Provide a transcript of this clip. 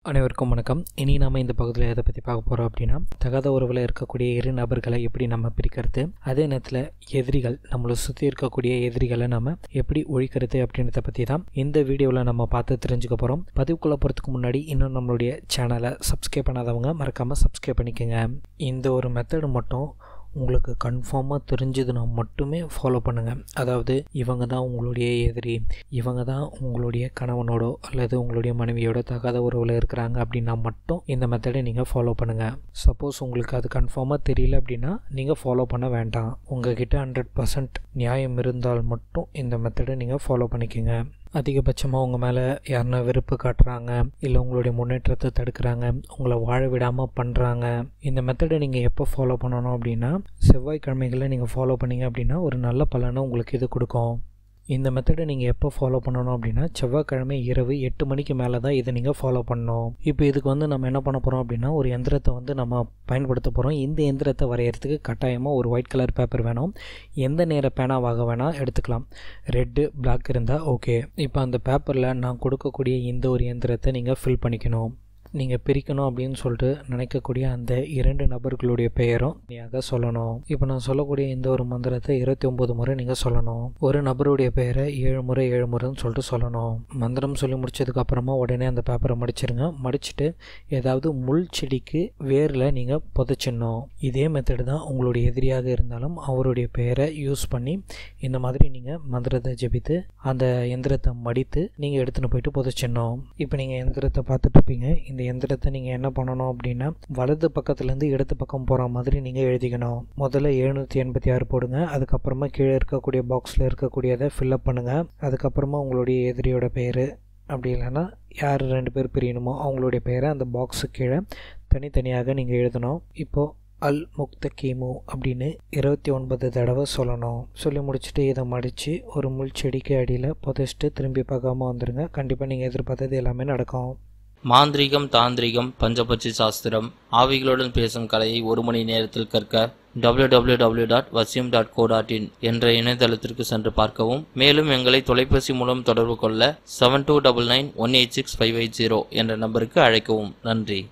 அனைவருக்கும் வணக்கம் இனி நாம் இந்த பகுதியில் எதை பற்றி பார்க்க போகிறோம் அப்படின்னா தகாத உறவில் இருக்கக்கூடிய இரு நபர்களை எப்படி நம்ம பிரிக்கிறது அதே நேரத்தில் எதிரிகள் நம்மளை சுற்றி இருக்கக்கூடிய எதிரிகளை நம்ம எப்படி ஒழிக்கிறது அப்படின்றத பற்றி தான் இந்த வீடியோவில் நம்ம பார்த்து தெரிஞ்சுக்க போகிறோம் பதிவுக்குள்ளே போகிறதுக்கு முன்னாடி இன்னும் நம்மளுடைய சேனலை சப்ஸ்கிரைப் பண்ணாதவங்க மறக்காமல் சப்ஸ்கிரைப் பண்ணிக்கோங்க இந்த ஒரு மெத்தடு மட்டும் உங்களுக்கு கன்ஃபார்மாக தெரிஞ்சதுன்னா மட்டுமே ஃபாலோ பண்ணுங்கள் அதாவது இவங்க தான் உங்களுடைய எதிரி இவங்க தான் உங்களுடைய கணவனோடோ அல்லது உங்களுடைய மனைவியோட தகாத உறவில் இருக்கிறாங்க அப்படின்னா மட்டும் இந்த மெத்தடை நீங்கள் ஃபாலோ பண்ணுங்கள் சப்போஸ் உங்களுக்கு அது கன்ஃபார்மாக தெரியல அப்படின்னா நீங்கள் ஃபாலோ பண்ண வேண்டாம் உங்ககிட்ட ஹண்ட்ரட் பர்சன்ட் நியாயம் இருந்தால் மட்டும் இந்த மெத்தடை நீங்கள் ஃபாலோ பண்ணிக்கோங்க அதிகபட்சமாக உங்கள் மேலே யாருன்னா வெறுப்பு காட்டுறாங்க இல்லை உங்களுடைய முன்னேற்றத்தை தடுக்கிறாங்க உங்களை வாழ விடாமல் பண்ணுறாங்க இந்த மெத்தடை நீங்கள் எப்போ ஃபாலோ பண்ணணும் அப்படின்னா செவ்வாய்க்கிழமைகளில் நீங்கள் ஃபாலோ பண்ணீங்க அப்படின்னா ஒரு நல்ல பலனை உங்களுக்கு இது கொடுக்கும் இந்த மெத்தடை நீங்கள் எப்போ ஃபாலோ பண்ணணும் அப்படின்னா செவ்வாய்க்கிழமை இரவு எட்டு மணிக்கு மேலே தான் இதை நீங்கள் ஃபாலோ பண்ணணும் இப்போ இதுக்கு வந்து நம்ம என்ன பண்ண போகிறோம் அப்படின்னா ஒரு எந்திரத்தை வந்து நம்ம பயன்படுத்த போகிறோம் இந்த எந்திரத்தை வரையறதுக்கு கட்டாயமாக ஒரு ஒயிட் கலர் பேப்பர் வேணும் எந்த நேர பேனாவாக வேணால் எடுத்துக்கலாம் ரெட்டு பிளாக் இருந்தால் ஓகே இப்போ அந்த பேப்பரில் நான் கொடுக்கக்கூடிய இந்த ஒரு எந்திரத்தை நீங்கள் ஃபில் பண்ணிக்கணும் நீங்கள் பிரிக்கணும் அப்படின்னு சொல்லிட்டு நினைக்கக்கூடிய அந்த இரண்டு நபர்களுடைய பெயரும் நீங்க சொல்லணும் இப்போ நான் சொல்லக்கூடிய இந்த ஒரு மந்திரத்தை இருபத்தி ஒம்பது முறை நீங்கள் சொல்லணும் ஒரு நபருடைய பெயரை ஏழு முறை ஏழு முறைன்னு சொல்லிட்டு சொல்லணும் மந்திரம் சொல்லி முடிச்சதுக்கு அப்புறமா உடனே அந்த பேப்பரை மடிச்சிருங்க மடிச்சுட்டு ஏதாவது முள் செடிக்கு வேரில் நீங்கள் புதைச்சிடணும் இதே மெத்தடு தான் உங்களுடைய எதிரியாக இருந்தாலும் அவருடைய பெயரை யூஸ் பண்ணி இந்த மாதிரி நீங்கள் மந்திரத்தை ஜெபித்து அந்த எந்திரத்தை மடித்து நீங்கள் எடுத்துன்னு போயிட்டு புதைச்சிடணும் இப்போ நீங்கள் எந்திரத்தை பார்த்துட்டு இருப்பீங்க இந்த எந்திரத்தை நீங்கள் என்ன பண்ணணும் அப்படின்னா வலது பக்கத்துலேருந்து இடது பக்கம் போகிற மாதிரி நீங்கள் எழுதிக்கணும் முதல்ல எழுநூற்றி எண்பத்தி ஆறு போடுங்க அதுக்கப்புறமா கீழே இருக்கக்கூடிய பாக்ஸில் இருக்கக்கூடியதை ஃபில்லப் பண்ணுங்கள் அதுக்கப்புறமா உங்களுடைய எதிரியோட பெயர் அப்படி இல்லைன்னா யார் ரெண்டு பேர் பிரியணுமோ அவங்களுடைய பெயரை அந்த பாக்ஸு கீழே தனித்தனியாக நீங்கள் எழுதணும் இப்போது அல் முக்த கீமு அப்படின்னு இருபத்தி ஒன்பது தடவை சொல்லணும் சொல்லி முடிச்சுட்டு இதை மடித்து ஒரு முள் செடிக்கு அடியில் புதைச்சிட்டு திரும்பி பார்க்காம வந்துடுங்க கண்டிப்பாக நீங்கள் எதிர்பார்த்தது எல்லாமே நடக்கும் மாந்திரீகம் தாந்திரிகம் பஞ்சபட்சி சாஸ்திரம் ஆவிகளுடன் பேசும் கலையை ஒரு மணி நேரத்தில் கற்க www.vasim.co.in டாட் வசியம் டாட் கோ டாட் இன் என்ற இணையதளத்திற்கு சென்று பார்க்கவும் மேலும் எங்களை தொலைபேசி மூலம் தொடர்பு கொள்ள seven two double nine one eight six five eight zero என்ற நம்பருக்கு அழைக்கவும் நன்றி